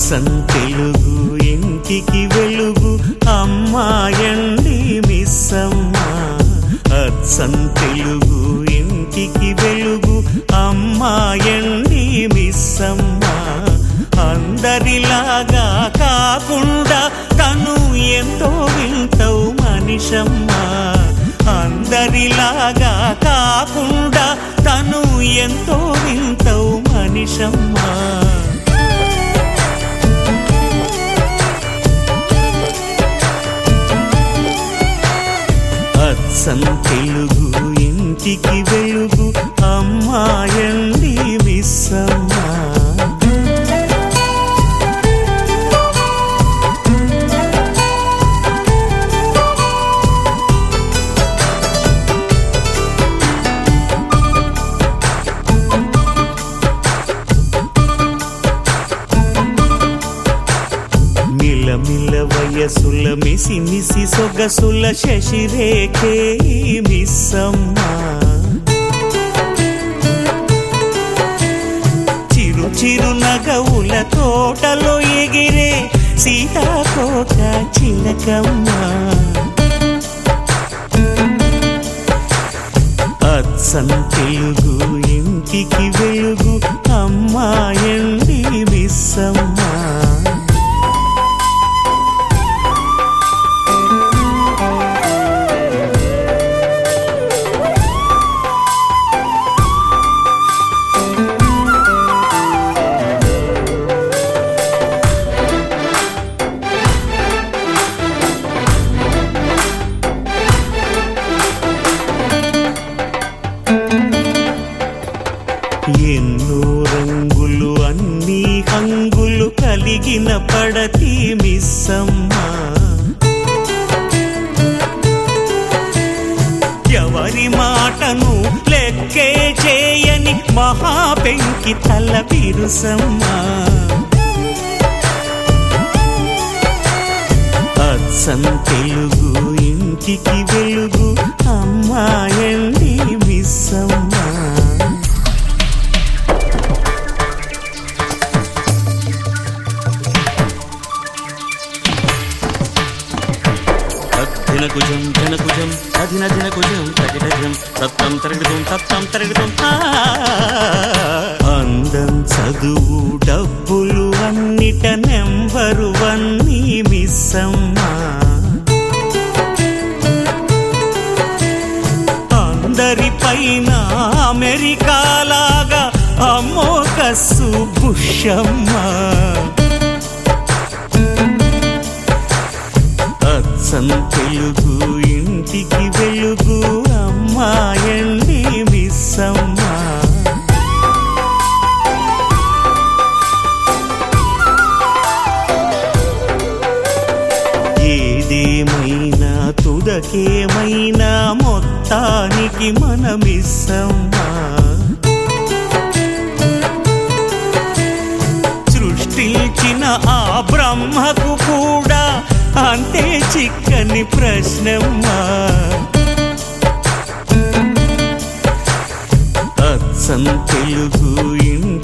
అచ్చం తెలుగు ఇంటికి వెలుగు అమ్మాయండి మిస్సమ్మ అచ్చం తెలుగు ఇంటికి వెలుగు అమ్మాయండి మిస్సమ్మ అందరిలాగా కాకుండా తను ఎంతో వింతవు మనిషమ్మ అందరిలాగా కాకుండా తను ఎంతో వింతవు మనిషమ్మ అచ్చం తెలుగు ఇంటికి వెలుగు అమ్మాయండి మిస్సమ్మ మిలమిల వయసుల మిసి మిసి సొగసుల శశిరేఖే మిస్సమ్మ చిరు చిరు నగవుల తోటలో ఎగిరే సీతాకోక చిలకమ్మ అచ్చం తెలుగు ఇంటికి వెలుగు అమ్మాయండి మిస్సమ్మ ఎన్నో రంగులు అన్ని హంగులు కలిగిన పడతి మిస్సమ్మ ఎవరి మాటను లెక్కే చేయని మహాపెంకి తల బిరుసమ్మ అచ్చం తెలుగు ఇంటికి వెలుగు అమ్మాయండి మిస్సమ్మ ధినకుజం ధినకుజం అధిన ధినకుజం తగిటజం తత్తం తరగడం తత్తం తరగడం అందం చదువు డబ్బులు అన్నిట నెంబరు వన్నీ మిస్సమ్మా అందరిపైన అమెరికాలాగా అమ్మో కస్సు బుషమ్మా అచ్చం తెలుగు ఇంటికి వెలుగు అమ్మాయండి మిస్సమ్మ ఏదేమైనా తుదకేమైనా మొత్తానికి మనమిస్సమ్మా సృష్టించిన ఆ బ్రహ్మకు కూడా అంతే చిక్కని ప్రశ్నమ్మా అచ్చం తెలుగు ఇంటి